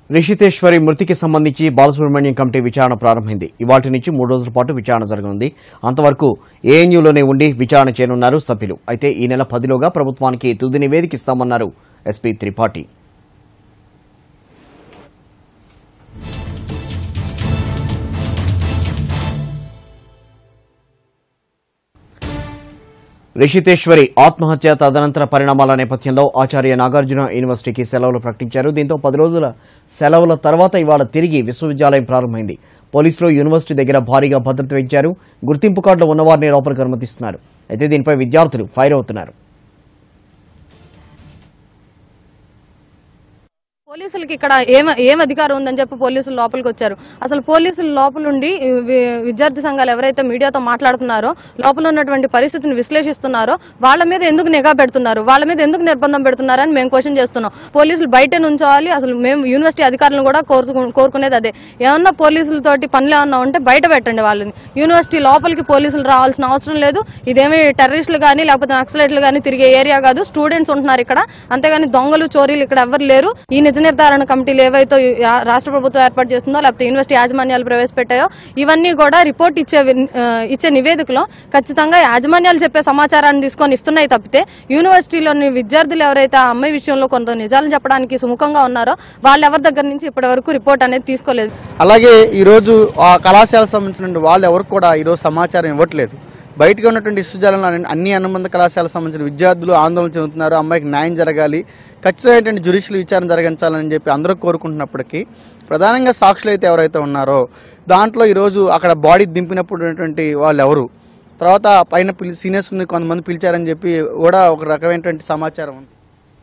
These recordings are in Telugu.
రిషితేశ్వరి మృతికి సంబంధించి బాలసుబ్రహ్మణ్యం కమిటీ విచారణ ప్రారంభమైంది ఇవాటి నుంచి మూడు రోజుల పాటు విచారణ జరగనుంది అంతవరకు ఏఎన్యూలోనే ఉండి విచారణ చేయనున్నారు సభ్యులు అయితే ఈ నెల పదిలోగా ప్రభుత్వానికి తుది నివేదిక ఇస్తామన్నారు ఎస్పీ త్రిపాఠి రిషితేశ్వరి ఆత్మహత్య తదనంతర పరిణామాల నేపథ్యంలో ఆచార్య నాగార్జున యూనివర్సిటీకి సెలవులు ప్రకటించారు దీంతో పది రోజుల సెలవుల తర్వాత ఇవాళ తిరిగి విశ్వవిద్యాలయం ప్రారంభమైంది పోలీసులు యూనివర్సిటీ దగ్గర భారీగా భద్రత పెంచారు గుర్తింపు కార్డులు ఉన్నవారిని లోపలికి అనుమతిస్తున్నారు అయితే దీనిపై విద్యార్థులు ఫైర్ అవుతున్నారు పోలీసులకి ఇక్కడ ఏం ఏం అధికారం ఉందని చెప్పి పోలీసులు లోపలికి వచ్చారు అసలు పోలీసులు లోపలుండి ఈ వి- విద్యార్థి సంఘాలు ఎవరైతే మీడియాతో మాట్లాడుతున్నారో లోపల ఉన్నటువంటి పరిస్థితిని విశ్లేషిస్తున్నారో వాళ్ళ మీద ఎందుకు నిఘా పెడుతున్నారు వాళ్ళ మీద ఎందుకు నిర్బంధం పెడుతున్నారని మేము క్వశ్చన్ చేస్తున్నాం పోలీసులు బయట నుంచోవాలి అసలు మేము యూనివర్సిటీ అధికారులను కూడా కోరుకు కోరుకునేది అదే ఏమన్నా పోలీసులతోటి పనులు ఏమన్నా ఉంటే బయట పెట్టండి వాళ్ళని యూనివర్సిటీ లోపలికి పోలీసులు రావాల్సిన అవసరం లేదు ఇదేమి టెర్రరిస్టులు కానీ లేకపోతే నక్సలైట్లు కానీ తిరిగే ఏరియా కాదు స్టూడెంట్స్ ఉంటున్నారు ఇక్కడ అంతేగాని దొంగలు చోరీలు ఇక్కడ ఎవరు లేరు ఈ నిజ నిర్ధారణ కమిటీలు ఏవైతే ఈ రా- రాష్ట్ర ప్రభుత్వం ఏర్పాటు చేస్తుందో లేకపోతే యూనివర్సిటీ యాజమాన్యాలు ప్రవేశపెట్టాయో ఇవన్నీ కూడా రిపోర్ట్ ఇచ్చే వి- ఆ, ఇచ్చే నివేదికలో ఖచ్చితంగా యాజమాన్యాలు చెప్పే సమాచారాన్ని తీసుకొని ఇస్తున్నాయి తప్పితే యూనివర్సిటీలోని విద్యార్థులు ఎవరైతే ఆ అమ్మాయి విషయంలో కొంత నిజాలను చెప్పడానికి సుముఖంగా ఉన్నారో వాళ్ళ ఎవరి దగ్గర నుంచి ఇప్పటి వరకు రిపోర్ట్ అనేది తీసుకోలేదు అలాగే ఈరోజు ఆ కళాశాలకు సంబంధించిన వాళ్ళు ఎవరు కూడా ఈరోజు సమాచారం ఇవ్వట్లేదు బయటగా ఉన్నటువంటి విశ్వవిద్యాలయంలో అన్ని- అన్ని అనుబంధ కళాశాలకు సంబంధించిన విద్యార్థులు ఆందోళన చెందుతున్నారు అమ్మాయికి న్యాయం జరగాలి ఖచ్చితమైనటువంటి జ్యుడిషియల్ విచారణ జరిగించాలని చెప్పి అందరూ కోరుకుంటున్నప్పటికీ ప్రధానంగా సాక్షులు అయితే ఎవరైతే ఉన్నారో దాంట్లో ఈరోజు అక్కడ బాడీ దింపినప్పుడు ఉన్నటువంటి వాళ్ళు ఎవరు తర్వాత పైన పిలి సీనియర్స్ని కొంతమంది పిలిచారని చెప్పి కూడా ఒక రకమైనటువంటి సమాచారం ఉంది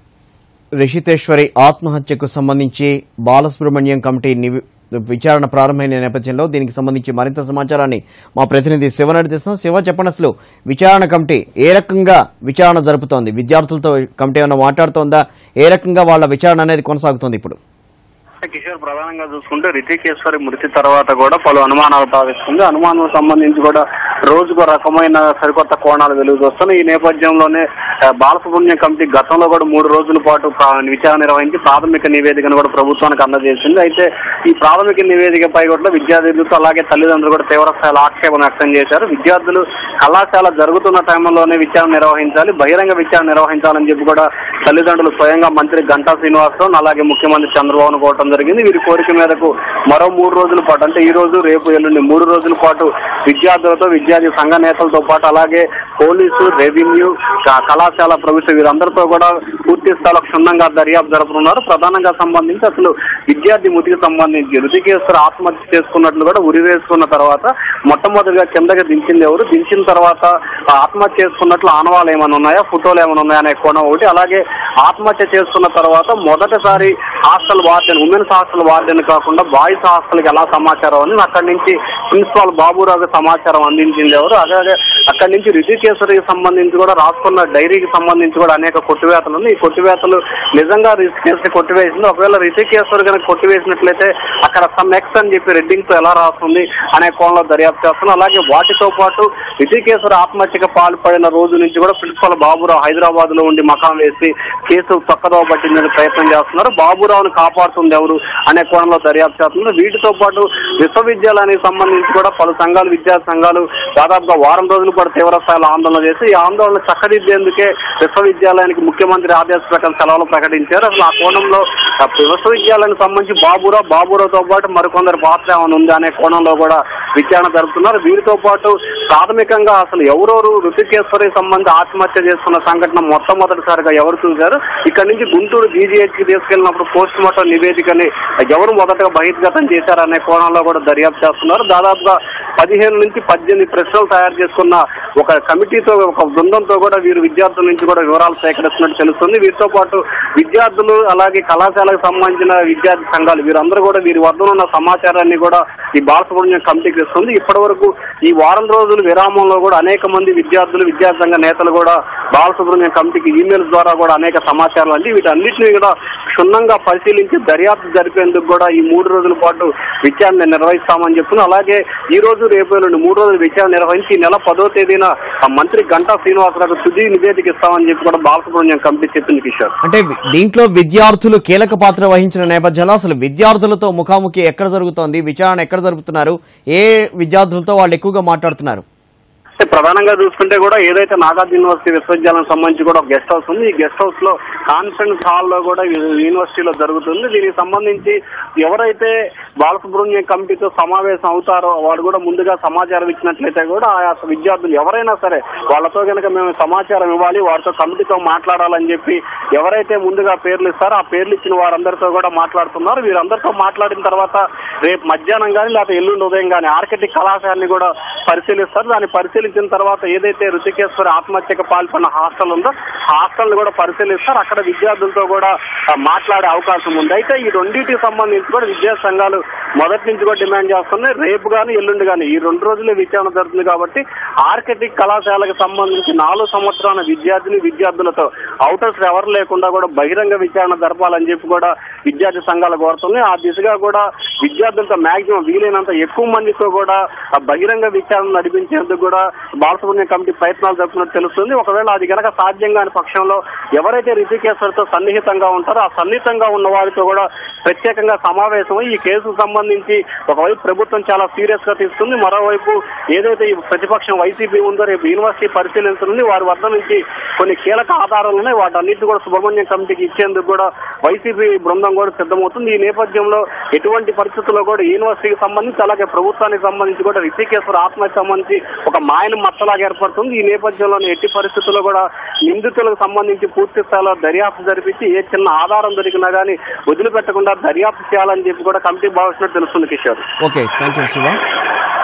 రిషితేశ్వరి ఆత్మహత్యకు సంబంధించి బాలసుబ్రహ్మణ్యం కమిటీ నివి- విచారణ ప్రారంభమైన నేపథ్యంలో దీనికి సంబంధించి మరింత సమాచారాన్ని మా ప్రతినిధి శివనాడి తెస్తాం శివ చెప్పండి అసలు విచారణ కమిటీ ఏ రకంగా విచారణ జరుపుతోంది విద్యార్థులతో కమిటీ ఏమైనా మాట్లాడుతోందా ఏ రకంగా వాళ్ళ విచారణ అనేది కొనసాగుతోంది ఇప్పుడు కిషోర్ ప్రధానంగా చూసుకుంటే రితికేశ్వరి మృతి తర్వాత కూడా పలు అనుమానాలు తావిస్తుంది అనుమానాలకు సంబంధించి కూడా రోజుకో రకమైన సరికొత్త కోణాలు వెలుగు చూస్తున్నాయి ఈ నేపథ్యంలోనే ఆ, బాలసుబ్రహ్మణ్యం కమిటీ గతంలో కూడా మూడు రోజుల పాటు ప్రా- విచారణ నిర్వహించి ప్రాథమిక నివేదికను కూడా ప్రభుత్వానికి అందజేసింది అయితే ఈ ప్రాథమిక నివేదికపై కూడా విద్యార్థులతో అలాగే తల్లిదండ్రులు కూడా తీవ్ర స్థాయిలో ఆక్షేపణ వ్యక్తం చేశారు విద్యార్థులు కళాశాల జరుగుతున్న టైంలోనే విచారణ నిర్వహించాలి బహిరంగ విచారణ నిర్వహించాలని చెప్పి కూడా తల్లిదండ్రులు స్వయంగా మంత్రి గంటా శ్రీనివాసరావు అలాగే ముఖ్యమంత్రి చంద్రబాబును కోరటం జరిగింది వీరి కోరిక మేరకు మరో మూడు రోజుల పాటు అంటే ఈ రోజు రేపు ఎల్లుండి మూడు రోజుల పాటు విద్యార్థులతో విద్యార్థి సంఘ నేతలతో పాటు అలాగే పోలీసు రెవెన్యూ క- కళాశాల ప్రభుత్వ వీరందరితో కూడా పూర్తి స్థాయిలో క్షుణ్ణంగా దర్యాప్తు జరుపుతున్నారు ప్రధానంగా సంబంధించి అసలు విద్యార్థి మృతికి సంబంధించి రుతికేశ్వర ఆత్మహత్య చేసుకున్నట్లు కూడా ఉరి వేసుకున్న తర్వాత మొట్టమొదటిగా కిందకి దించింది ఎవరు దించిన తర్వాత ఆ ఆత్మహత్య చేసుకున్నట్లు ఆనవాళ్ళు ఏమైనా ఉన్నాయా ఫోటోలు ఏమైనా ఉన్నాయా అనే కోణం ఒకటి అలాగే ఆత్మహత్య చేసుకున్న తర్వాత మొదటిసారి hostel warden women's hostel warden కాకుండా బాయ్స్ హాస్టల్కి ఎలా సమాచారం అని అక్కడి నుంచి ప్రిన్సిపాల్ బాబురావుకి సమాచారం అందించింది ఎవరు అలాగే అక్కడి నుంచి రిజికేశ్వరికి సంబంధించి కూడా రాసుకున్న డైరీకి సంబంధించి కూడా అనేక కొట్టివేతలు ఉన్నాయి ఈ కొట్టివేతలు నిజంగా రిజికేశ్వరి కొట్టివేసింది ఒకవేళ రిజికేశ్వరి కనుక కొట్టివేసినట్లయితే అక్కడ సమ్ ఎక్స్ అని చెప్పి రెడ్డింగ్ తో ఎలా రాస్తుంది అనే కోణంలో దర్యాప్తు చేస్తున్నాం అలాగే వాటితో పాటు రిజికేశ్వర ఆత్మహత్యకు పాల్పడిన రోజు నుంచి కూడా ప్రిన్సిపల్ బాబురావు హైదరాబాద్ లో ఉండి మకాం వేసి కేసు పక్కదోవ పట్టిందని ప్రయత్నం చేస్తున్నారు బాబురావుని కాపాడుతుంది ఎవరు అనే కోణంలో దర్యాప్తు చేస్తున్నారు వీటితో పాటు విశ్వవిద్యాలయానికి సంబంధించి కూడా పలు సంఘాలు విద్యా సంఘాలు దాదాపుగా వారం రోజులు కూడా తీవ్ర స్థాయిలో ఆందోళన చేసి ఈ ఆందోళన చక్కదిద్దేందుకే విశ్వవిద్యాలయానికి ముఖ్యమంత్రి ఆదేశ ప్రకారం సెలవులు ప్రకటించారు అసలు ఆ కోణంలో ఆ విశ్వవిద్యాలయానికి సంబంధించి బాబురావు బాబురావుతో పాటు మరికొందరు పాత్ర ఏమైనా ఉంది అనే కోణంలో కూడా విచారణ జరుపుతున్నారు వీరితో పాటు ప్రాథమికంగా అసలు ఎవరెవరు ఋతికేశ్వరికి సంబంధించి ఆత్మహత్య చేసుకున్న సంఘటన మొట్టమొదటిసారిగా ఎవరు చూశారు ఇక్కడ నుంచి గుంటూరు జీజీహెచ్ కి తీసుకెళ్లినప్పుడు పోస్ట్ మార్టం నివేదికని ఎవరు మొదటగా బహిర్గతం చేశారనే కోణంలో కూడా దర్యాప్తు చేస్తున్నారు దాదాపుగా పదిహేను నుంచి పద్దెనిమిది ప్రశ్నలు తయారు చేసుకున్న ఒక కమిటీతో ఒక బృందంతో కూడా వీరు విద్యార్థుల నుంచి కూడా వివరాలు సేకరిస్తున్నట్టు తెలుస్తుంది వీరితో పాటు విద్యార్థులు అలాగే కళాశాలకు సంబంధించిన విద్యార్థి సంఘాలు వీరందరూ కూడా వీరి వద్ద ఉన్న సమాచారాన్ని కూడా ఈ బాలసుబ్రహ్మణ్యం కమిటీకి ఇస్తుంది ఇప్పటి వరకు ఈ వారం రోజుల విరామంలో కూడా అనేక మంది విద్యార్థులు విద్యార్థి సంఘ నేతలు కూడా బాలసుబ్రహ్మణ్యం కమిటీకి ఈమెయిల్స్ ద్వారా కూడా అనేక సమాచారాలు అండి వీటన్నిటిని కూడా క్షుణ్ణంగా పరిశీలించి దర్యాప్తు జరిపేందుకు కూడా ఈ మూడు రోజుల పాటు విచారణ నిర్వహిస్తామని చెప్తున్నారు అలాగే ఈ రోజు రేపు ఎల్లుండి మూడు రోజులు విచారణ నిర్వహించి ఈ నెల పదో తేదీన సంబంధించిన ఆ మంత్రి గంటా శ్రీనివాసరావు తుది నివేదిక ఇస్తామని చెప్పి కూడా బాలసుబ్రహ్మణ్యం కమిటీ చెప్పింది కిషోర్ అంటే వి- దీంట్లో విద్యార్థులు కీలక పాత్ర వహించిన నేపథ్యంలో అసలు విద్యార్థులతో ముఖాముఖి ఎక్కడ జరుగుతోంది విచారణ ఎక్కడ జరుపుతున్నారు ఏ విద్యార్థులతో వాళ్ళు ఎక్కువగా మాట్లాడుతున్నారు అంటే ప్రధానంగా చూసుకుంటే కూడా ఏదైతే నాగార్జున యూనివర్సిటీ విశ్వవిద్యాలయం సంబంధించి కూడా ఒక గెస్ట్ హౌస్ ఉంది ఈ గెస్ట్ హౌస్ లో కాన్ఫరెన్స్ హాల్ లో కూడా ఈ యూనివర్సిటీలో జరుగుతుంది దీనికి సంబంధించి ఎవరైతే బాలసుబ్రహ్మణ్యం కమిటీతో సమావేశం అవుతారో వాళ్ళు కూడా ముందుగా సమాచారం ఇచ్చినట్లయితే కూడా ఆయా విద్యార్థులు ఎవరైనా సరే వాళ్ళతో కనుక మేము సమాచారం ఇవ్వాలి వారితో కమిటీతో మాట్లాడాలని చెప్పి ఎవరైతే ముందుగా పేర్లు ఇస్తారో ఆ పేర్లు ఇచ్చిన వారందరితో కూడా మాట్లాడుతున్నారు వీరందరితో మాట్లాడిన తర్వాత రేపు మధ్యాహ్నం కానీ లేకపోతే ఎల్లుండి ఉదయం కానీ ఆర్కిటెక్ట్ కళాశాలని కూడా పరిశీలిస్తారు దాన్ని పరిశీలించిన తర్వాత ఏదైతే రుచికేశ్వరి ఆత్మహత్యకు పాల్పడిన హాస్టల్ ఉందో హాస్టల్ కూడా పరిశీలిస్తారు అక్కడ విద్యార్థులతో కూడా ఆ, మాట్లాడే అవకాశం ఉంది అయితే ఈ రెండింటికి సంబంధించి కూడా విద్యా సంఘాలు మొదటి నుంచి కూడా డిమాండ్ చేస్తున్నాయి రేపు కానీ ఎల్లుండి కానీ ఈ రెండు రోజులే విచారణ జరుగుతుంది కాబట్టి ఆర్కిటెక్ట్ కళాశాలకు సంబంధించి నాలుగు సంవత్సరాల విద్యార్థిని విద్యార్థులతో అవుటర్స్ ఎవరు లేకుండా కూడా బహిరంగ విచారణ జరపాలని చెప్పి కూడా విద్యార్థి సంఘాలు కోరుతున్నాయి ఆ దిశగా కూడా విద్యార్థులతో మాక్సిమం వీలైనంత ఎక్కువ మందితో కూడా ఆ బహిరంగ విచారణ నడిపించేందుకు కూడా బాలసుబ్రహ్మణ్యం కమిటీ ప్రయత్నాలు జరుపుతున్నట్టు తెలుస్తుంది ఒకవేళ అది గనక సాధ్యం కాని పక్షంలో ఎవరైతే రిషికేశ్వర్తో సన్నిహితంగా ఉంటారో ఆ సన్నిహితంగా ఉన్న వారితో కూడా ప్రత్యేకంగా సమావేశం ఈ కేసుకు సంబంధించి ఒకవైపు ప్రభుత్వం చాలా సీరియస్ గా తీసుకుంది మరోవైపు ఏదైతే ఈ ప్రతిపక్షం వైసీపీ ఉందో రేపు యూనివర్సిటీ పరిశీలించనుంది వారి వద్ద నుంచి కొన్ని కీలక ఆధారాలు ఉన్నాయి వాటన్నిటి కూడా సుబ్రహ్మణ్యం కమిటీకి ఇచ్చేందుకు కూడా వైసీపీ బృందం కూడా సిద్ధమవుతుంది ఈ నేపథ్యంలో ఎటువంటి పరిస్థితుల్లో కూడా యూనివర్సిటీకి సంబంధించి అలాగే ప్రభుత్వానికి సంబంధించి కూడా రిషికేశ్వర ఆత్మహత్య సంబంధించి ఒక మాయన మచ్చలాగా ఏర్పడుతుంది ఈ నేపథ్యంలో ఎట్టి పరిస్థితుల్లో కూడా నిందితులకు సంబంధించి పూర్తి స్థాయిలో దర్యాప్తు జరిపించి ఏ చిన్న ఆధారం దొరికినా కానీ వదిలిపెట్టకుండా దర్యాప్తు చేయాలని చెప్పి కూడా కమిటీ భావిస్తున్నట్టు తెలుస్తుంది Kishore okay thank you Shiva